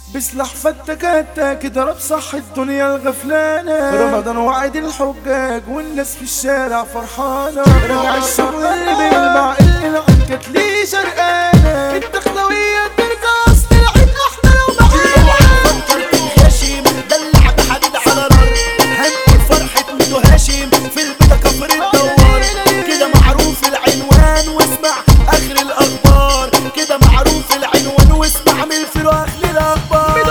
بسلاح فتكات كده رب صح الدنيا الغفلانة رمضان وعد الحجاج والناس في الشارع فرحانة رجع الشغل اللي بيلمع اللي العنكت ليه شرقانة الدخلوية ترجع اصل العين احنا لو معانا فكرت هاشم دلع بحديد على نار هنقول فرحة ميدو هاشم في البيت كفر الدوار كده معروف العنوان واسمع اخر الاخبار كده معروف العنوان واسمع من الفيلو اخر الاخبار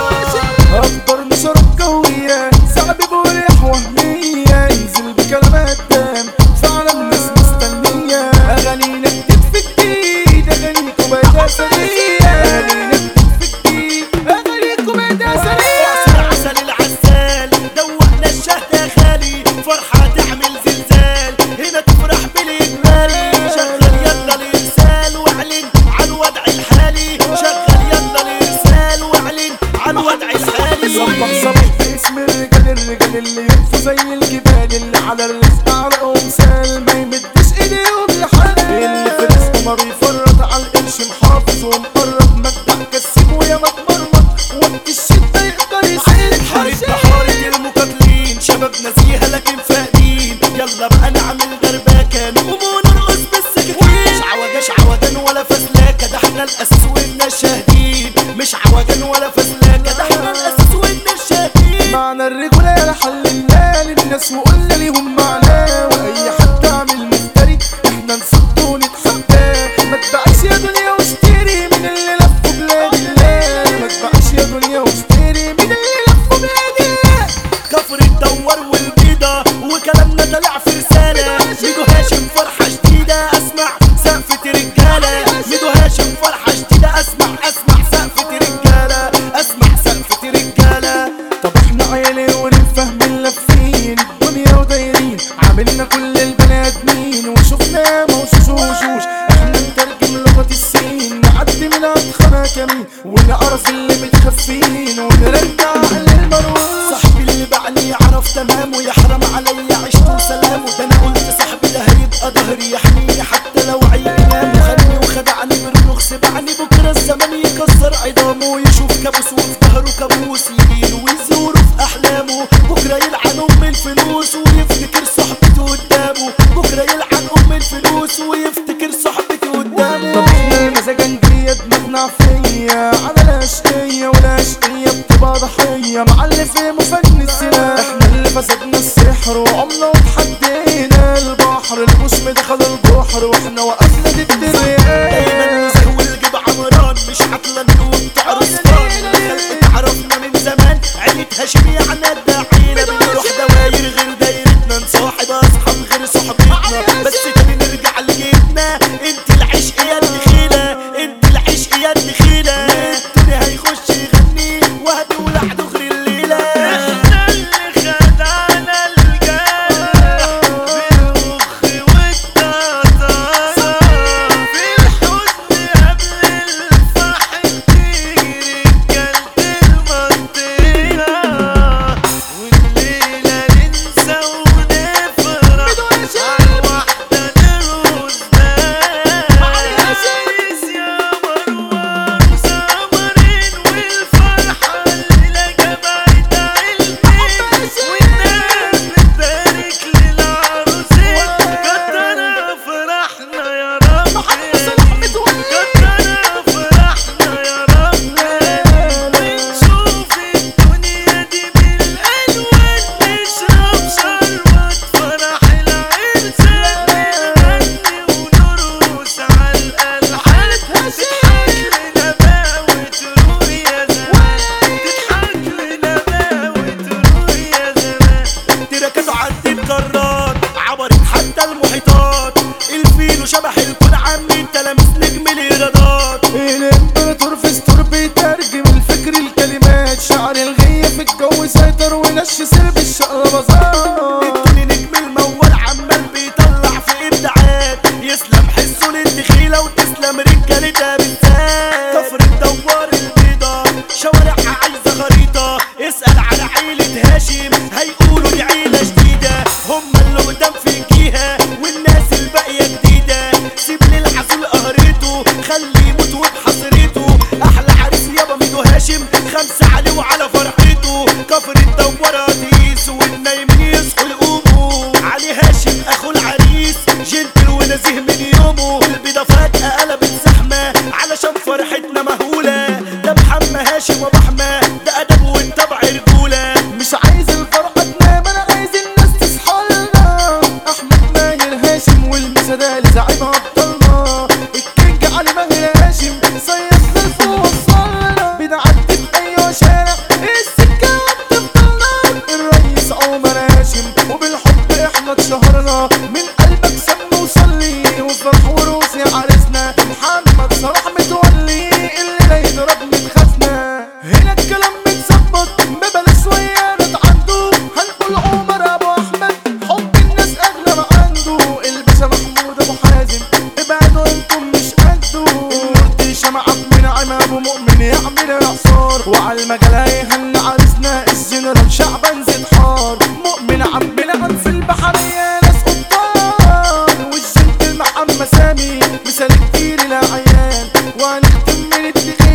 اكبر نشرة قوية صعب بريح وهمية انزل بكلمات دم فعلا الناس مستنية اغانينا بتدفي جديد اغانيكم اداة سرية اغانينا بتدفي جديد اغانيكم اداة سرية عصر عسل العسال دوقنا الشهد يا خالي فرحة تعمل زلزال هنا تفرح بالاجمالي شغل يلا الارسال واعلن عن الوضع الحالي شغل يلا الارسال واعلن عن الوضع الحالي صبح صبح باسم الرجال الرجال اللي ينفوا زي الجبال اللي على الرزق عرقهم سال ما يمدش ايديهم لحد اللي في رزقه ما بيفرط على القرش محافظ ومقرب مجدع كسب ويا ما اتمرمط وقت الشدة يقدر يسيل حارب بحارة المقاتلين شباب نزيهة لكن فاقدين يلا بقى نعمل دربكة نقوم ونرقص بالسكاكين مش عوجاش عوجان ولا فسلاكة ده احنا الأساس والناس شاهدين مش عوجان ولا فسلاكة ده احنا الأساس والناس شاهدين معنى الرجولة يا حل الله للناس وقلنا ليهم معناه واي حد عامل مفتري احنا نصد ونتحداه ما تبقاش يا دنيا واشتري من اللي لفوا بلاد الله ما تبقاش يا دنيا واشتري من اللي لفوا بلاد الله كفر الدوار والبيضة وكلامنا طلع في رسالة ميدو هاشم فرحة جديدة اسمع سقفة رجالة ميدو هاشم فرحة جديدة اسمع اسمع سقفة رجالة اسمع سقفة رجالة طب احنا عيالي ونفهم اللفين الدنيا ودايرين عاملنا كل البني ادمين وشفنا موشوش وشوش احنا نترجم لغة السين نعدي من ادخنا كمين ونعرف اللي متخفين ونرجع للمروج صاحبي اللي بعني عرف تمامه يحرم عليا عشت وسلامه ده انا قلت صاحبي ده هيبقى ظهري يحميني حتى لو عيب نام خدني وخدعني بالرخص بعني بكره الزمن يكسر عظامه ويشوف كابوس وفي ظهره كابوس يجيله ويزوره في احلامه بكره يلعن ام الفلوس ويفتكر صحبته قدامه بكره يلعن ام الفلوس ويفتكر صحبته قدامه طب احنا المزاجنجية دماغنا عفية على الاشقية والاشقية بتبقى ضحية مع اللي في مفن السلاح احنا اللي فسدنا السحر وعمنا وتحدينا البحر الوشم دخل البحر واحنا وقفنا ضد دايما الرياح نزهو الجيب عمران مش عطلان وبتاع رصفان الخلق اتعرفنا من زمان عيلة هاشم يعني الداعينا بنروح دواير غير دايرتنا نصاحب اصحاب غير صحبتنا بس تاني نرجع لجيبنا انت العشق يا الدخيلة انت العشق يا الدخيلة الدنيا هيخش يغني وهدي ولعده غير الليلة احنا اللي خدعنا الجرح بالمخ والتطار في الحزن قبل الفرح تيجي رجالة المنطقة مسا عليه وعلى فرحته كفر الدورة تقيس والنايمين يصحوا يقوموا علي هاشم اخو العريس جنتل ونزيه من يومه البيضة فجأة قلبت زحمة علشان فرحتنا مهولة ده محمد هاشم وابو احمد ده ادب والطبع رجولة مش عايز الفرحة تنام انا عايز الناس تصحى لنا احمد ماهر هاشم والمسدال زعيم ابطالنا الكينج علي ماهر هاشم صيفنا لفوق وصلنا بنعدي في اي شارع السكة بتفضلنا الرئيس عمر هاشم وبالحب احنا اتشهرنا من قلبك سم وصلي وفرح وروس يا عرسنا محمد صلاح متولي اللي لا يضرب من خزنة هنا الكلام متظبط ببلاش شوية نتعنده هنقول عمر ابو احمد حب الناس اغلى ما عنده الباشا محمود ابو حازم ابعدوا انتم مش قده المرتي شمع من عم ابو مؤمن يعمل اعصار وعلى المجال هيهن عرسنا الجنرال شعبان زيد حار مؤمن عمنا عن في البحرية ناس قطان والجنتل محمد سامي مثال كتير العيان وهنختم من الدخان